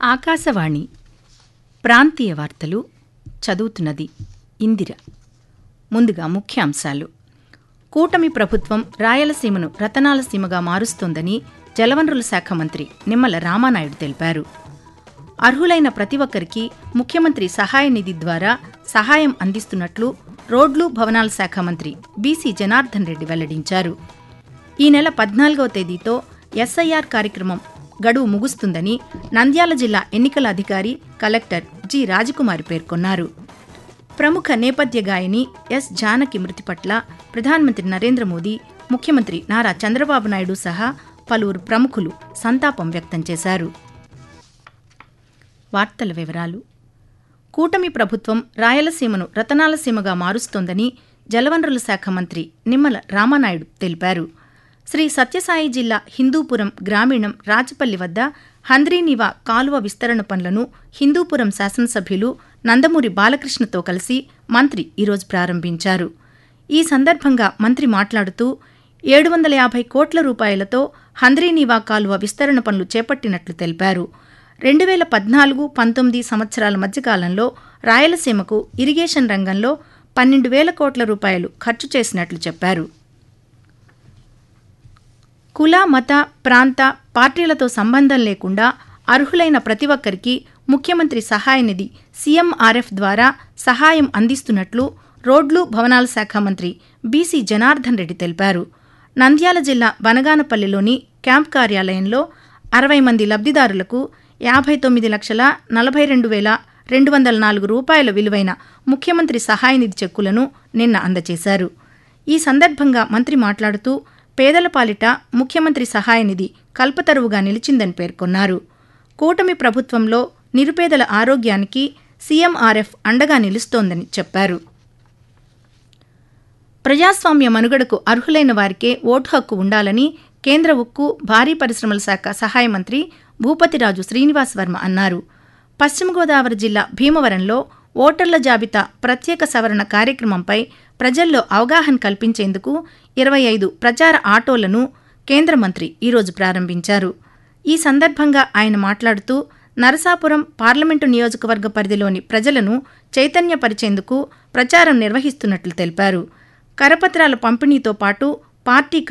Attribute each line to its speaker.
Speaker 1: ఆకాశవాణి ప్రాంతీయ వార్తలు చదువుతున్నది ఇందిర ముందుగా ముఖ్యాంశాలు కూటమి ప్రభుత్వం రాయలసీమను రతనాల సీమగా మారుస్తోందని జలవనరుల శాఖ మంత్రి నిమ్మల రామానాయుడు తెలిపారు అర్హులైన ప్రతి ఒక్కరికి ముఖ్యమంత్రి సహాయ నిధి ద్వారా సహాయం అందిస్తున్నట్లు రోడ్లు భవనాల శాఖ మంత్రి బీసీ జనార్దన్ రెడ్డి వెల్లడించారు ఈ నెల పద్నాలుగవ తేదీతో ఎస్ఐఆర్ కార్యక్రమం గడువు ముగుస్తుందని నంద్యాల జిల్లా ఎన్నికల అధికారి కలెక్టర్ జి రాజకుమారి పేర్కొన్నారు ప్రముఖ నేపథ్య గాయని ఎస్ జానకి మృతి పట్ల ప్రధానమంత్రి నరేంద్ర మోదీ ముఖ్యమంత్రి నారా చంద్రబాబు నాయుడు సహా పలువురు ప్రముఖులు సంతాపం వ్యక్తం చేశారు వార్తల వివరాలు కూటమి ప్రభుత్వం రాయలసీమను రతనాల సీమగా మారుస్తోందని జలవనరుల శాఖ మంత్రి నిమ్మల రామానాయుడు తెలిపారు శ్రీ సత్యసాయి జిల్లా హిందూపురం గ్రామీణం రాజపల్లి వద్ద హంద్రీనివా కాలువ విస్తరణ పనులను హిందూపురం శాసనసభ్యులు నందమూరి బాలకృష్ణతో కలిసి మంత్రి ఈరోజు ప్రారంభించారు ఈ సందర్భంగా మంత్రి మాట్లాడుతూ ఏడు వందల యాభై కోట్ల రూపాయలతో హంద్రీనివా కాలువ విస్తరణ పనులు చేపట్టినట్లు తెలిపారు రెండు వేల పద్నాలుగు పంతొమ్మిది సంవత్సరాల మధ్యకాలంలో రాయలసీమకు ఇరిగేషన్ రంగంలో పన్నెండు వేల కోట్ల రూపాయలు ఖర్చు చేసినట్లు చెప్పారు కుల మత ప్రాంత పార్టీలతో సంబంధం లేకుండా అర్హులైన ప్రతి ఒక్కరికి ముఖ్యమంత్రి సహాయ నిధి సీఎంఆర్ఎఫ్ ద్వారా సహాయం అందిస్తున్నట్లు రోడ్లు భవనాల శాఖ మంత్రి బీసీ జనార్దన్ రెడ్డి తెలిపారు నంద్యాల జిల్లా బనగానపల్లిలోని క్యాంప్ కార్యాలయంలో అరవై మంది లబ్ధిదారులకు యాభై తొమ్మిది లక్షల నలభై రెండు వేల రెండు వందల నాలుగు రూపాయల విలువైన ముఖ్యమంత్రి సహాయ నిధి చెక్కులను నిన్న అందజేశారు ఈ సందర్భంగా మంత్రి మాట్లాడుతూ పేదల పాలిట ముఖ్యమంత్రి సహాయ నిధి కల్పతరువుగా నిలిచిందని పేర్కొన్నారు కూటమి ప్రభుత్వంలో నిరుపేదల ఆరోగ్యానికి సీఎంఆర్ఎఫ్ అండగా నిలుస్తోందని చెప్పారు ప్రజాస్వామ్య మనుగడకు అర్హులైన వారికే ఓటు హక్కు ఉండాలని కేంద్ర ఉక్కు భారీ పరిశ్రమల శాఖ సహాయ మంత్రి భూపతిరాజు శ్రీనివాస్ వర్మ అన్నారు పశ్చిమ గోదావరి జిల్లా భీమవరంలో ఓటర్ల జాబితా ప్రత్యేక సవరణ కార్యక్రమంపై ప్రజల్లో అవగాహన కల్పించేందుకు ఇరవై ఐదు ప్రచార ఆటోలను కేంద్ర మంత్రి ఈరోజు ప్రారంభించారు ఈ సందర్భంగా ఆయన మాట్లాడుతూ నరసాపురం పార్లమెంటు నియోజకవర్గ పరిధిలోని ప్రజలను చైతన్యపరిచేందుకు ప్రచారం నిర్వహిస్తున్నట్లు తెలిపారు కరపత్రాల పంపిణీతో పాటు పార్టీ